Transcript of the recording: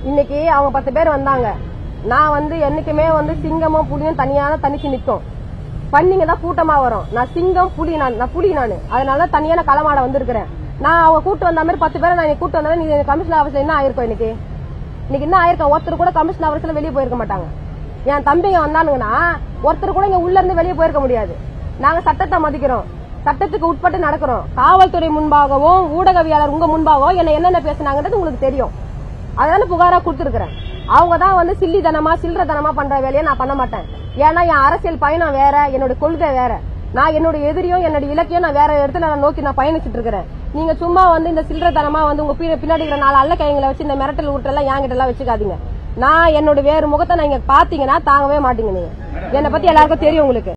இன்னைக்கு அவங்க பத்து பேர் வந்தாங்க நான் வந்து என்னைக்குமே வந்து சிங்கமும் புலியும் தனியான தனிச்சு நிக்கும் பண்ணிங்க தான் கூட்டமா வரும் நான் சிங்கம் புலி நான் நான் புலி நான் அதனால தனியா நான் களமாட வந்திருக்கிறேன் நான் அவங்க கூட்டு வந்த மாதிரி பத்து பேரை நான் இன்னைக்கு கூட்டு வந்தாலும் நீ கமிஷன் ஆஃபீஸ்ல என்ன ஆயிருக்கும் இன்னைக்கு இன்னைக்கு என்ன ஆயிருக்கும் ஒருத்தர் கூட கமிஷன் ஆஃபீஸ்ல வெளியே போயிருக்க மாட்டாங்க என் தம்பிங்க வந்தானுங்கன்னா ஒருத்தர் கூட இங்க உள்ள இருந்து வெளியே போயிருக்க முடியாது நாங்க சட்டத்தை மதிக்கிறோம் சட்டத்துக்கு உட்பட்டு நடக்கிறோம் காவல்துறை முன்பாகவும் ஊடகவியாளர் உங்க முன்பாகவும் என்ன என்னென்ன பேசுனாங்கன்றது உங்களுக்கு தெரியும் அதனால புகாரா கொடுத்துருக்கிறேன் அவங்க தான் வந்து சில்லித்தனமா சில்லறத்தனமா பண்ற வேலையை நான் பண்ண மாட்டேன் ஏன்னா என் அரசியல் பயணம் வேற என்னோட கொள்கை வேற நான் என்னோட எதிரியும் என்னோட இலக்கியம் நான் வேற இடத்துல நான் நோக்கி நான் பயணிச்சுட்டு இருக்கிறேன் நீங்க சும்மா வந்து இந்த சில்லறத்தனமா வந்து உங்க பின்ன- பின்னாடி இருக்கிற நாலு அல்ல கைங்களை வச்சு இந்த மிரட்டல் உருட்டெல்லாம் என்கிட்ட எல்லாம் வச்சுக்காதீங்க நான் என்னோட வேறு முகத்தை நீங்க பாத்தீங்கன்னா தாங்கவே மாட்டீங்க நீங்க என்னை பத்தி எல்லாருக்கும் தெரியும் உங்களுக்கு